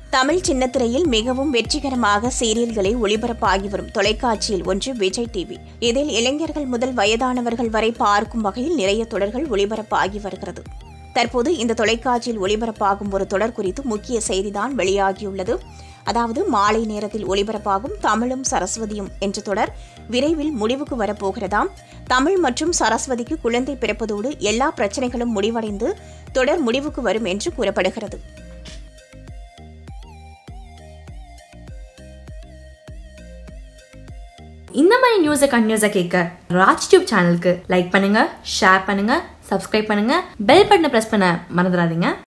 தமிழ் சின்னத்திரையில் மிகவும் வெற்றிகரமாக சீரியல்களை ஒளிபரப்பாகி வரும் தொலைக்காட்சியில் ஒன்று விஜய் டிவி இதில் இளைஞர்கள் முதல் வயதானவர்கள் வரை பார்க்கும் வகையில் நிறைய தொடர்கள் ஒளிபரப்பாகி வருகிறது தற்போது இந்த தொலைக்காட்சியில் ஒளிபரப்பாகும் ஒரு தொடர் குறித்து முக்கிய செய்திதான் வெளியாகியுள்ளது அதாவது மாலை நேரத்தில் ஒளிபரப்பாகும் தமிழும் சரஸ்வதியும் என்ற தொடர் விரைவில் முடிவுக்கு வரப்போகிறதாம் தமிழ் மற்றும் சரஸ்வதிக்கு குழந்தை பிறப்பதோடு எல்லா பிரச்சனைகளும் முடிவடைந்து தொடர் முடிவுக்கு வரும் என்று கூறப்படுகிறது இந்த மாதிரி நியூஸை கண்டினியூஸாக கேட்க ராஜ் டியூப் சேனலுக்கு லைக் பண்ணுங்க ஷேர் பண்ணுங்க சப்ஸ்கிரைப் பண்ணுங்க பெல் பட்டனை ப்ரெஸ் பண்ண மறந்துடாதீங்க